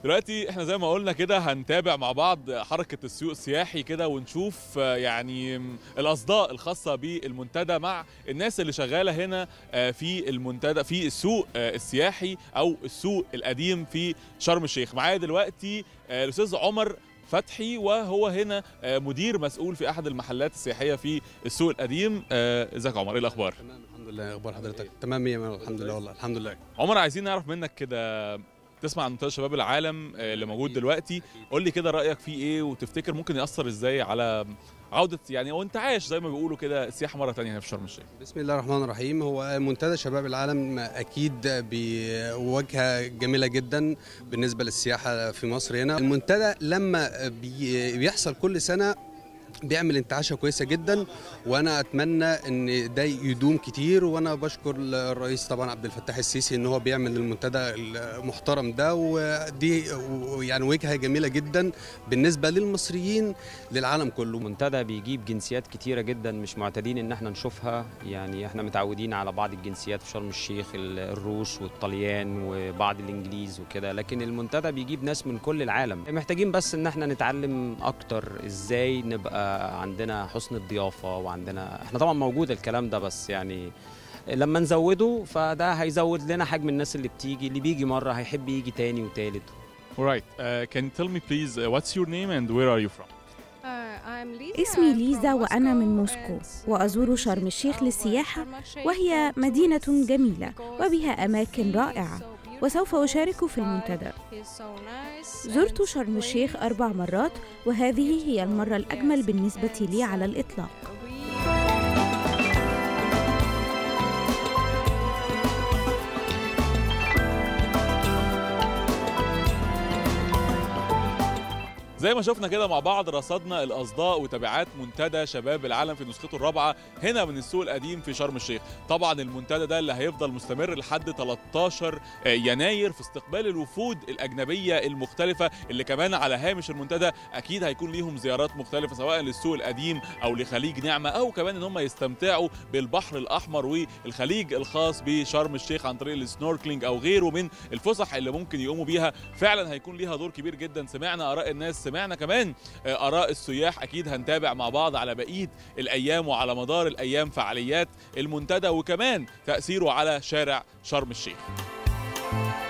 دلوقتي احنا زي ما قلنا كده هنتابع مع بعض حركة السوق السياحي كده ونشوف آه، يعني م، الأصداء الخاصة بالمنتدى مع الناس اللي شغالة هنا آه، في المنتدى في السوق آه، السياحي أو السوق القديم في شرم الشيخ معايا دلوقتي آه، الأستاذ عمر فتحي وهو هنا آه، مدير مسؤول في أحد المحلات السياحية في السوق القديم آه، ازيك يا عمر ايه الأخبار؟ تمام الحمد لله اخبار حضرتك تمام مية مية الحمد لله والله الحمد لله عمر عايزين نعرف منك كده تسمع عن منتدى شباب العالم آه، اللي موجود دلوقتي قول لي كده رايك فيه ايه وتفتكر ممكن ياثر ازاي على عوده يعني وانت عايش زي ما بيقولوا كده السياحه مره تانية هنا في شرم الشيخ بسم الله الرحمن الرحيم هو منتدى شباب العالم اكيد بوجهه جميله جدا بالنسبه للسياحه في مصر هنا المنتدى لما بي- بيحصل كل سنه بيعمل انتعاشه كويسه جدا وانا اتمنى ان ده يدوم كتير وانا بشكر الرئيس طبعا عبد الفتاح السيسي ان هو بيعمل المنتدى المحترم ده ودي يعني وجهه جميله جدا بالنسبه للمصريين للعالم كله المنتدى بيجيب جنسيات كتيرة جدا مش معتادين ان احنا نشوفها يعني احنا متعودين على بعض الجنسيات في شرم الشيخ ال- الروس والطليان وبعض الانجليز وكده لكن المنتدى بيجيب ناس من كل العالم محتاجين بس ان احنا نتعلم اكتر ازاي نبقى عندنا حسن الضيافة وعندنا احنا طبعا موجود الكلام ده بس يعني لما نزوده فده هيزود لنا حجم الناس اللي بتيجي اللي بيجي مرة هيحب يجي تاني وتالت Alright, uh, can you tell me please uh, what's your name and where are you from? اسمي ليزا وأنا من موسكو وأزور شرم الشيخ للسياحة وهي مدينة جميلة وبها أماكن رائعة وسوف أشارك في المنتدى زرت شرم الشيخ أربع مرات وهذه هي المرة الأجمل بالنسبة لي على الإطلاق زي ما شفنا كده مع بعض رصدنا الاصداء وتبعات منتدى شباب العالم في نسخته الرابعه هنا من السوق القديم في شرم الشيخ طبعا المنتدى ده اللي هيفضل مستمر لحد 13 يناير في استقبال الوفود الاجنبيه المختلفه اللي كمان على هامش المنتدى اكيد هيكون ليهم زيارات مختلفه سواء للسوق القديم او لخليج نعمه او كمان ان هم يستمتعوا بالبحر الاحمر والخليج الخاص بشرم الشيخ عن طريق السنوركلينج او غيره من الفسح اللي ممكن يقوموا بيها فعلا هيكون ليها دور كبير جدا سمعنا اراء الناس سمعنا كمان آه، اراء السياح اكيد هنتابع مع بعض على بقيه الايام وعلى مدار الايام فعاليات المنتدى وكمان تاثيره على شارع شرم الشيخ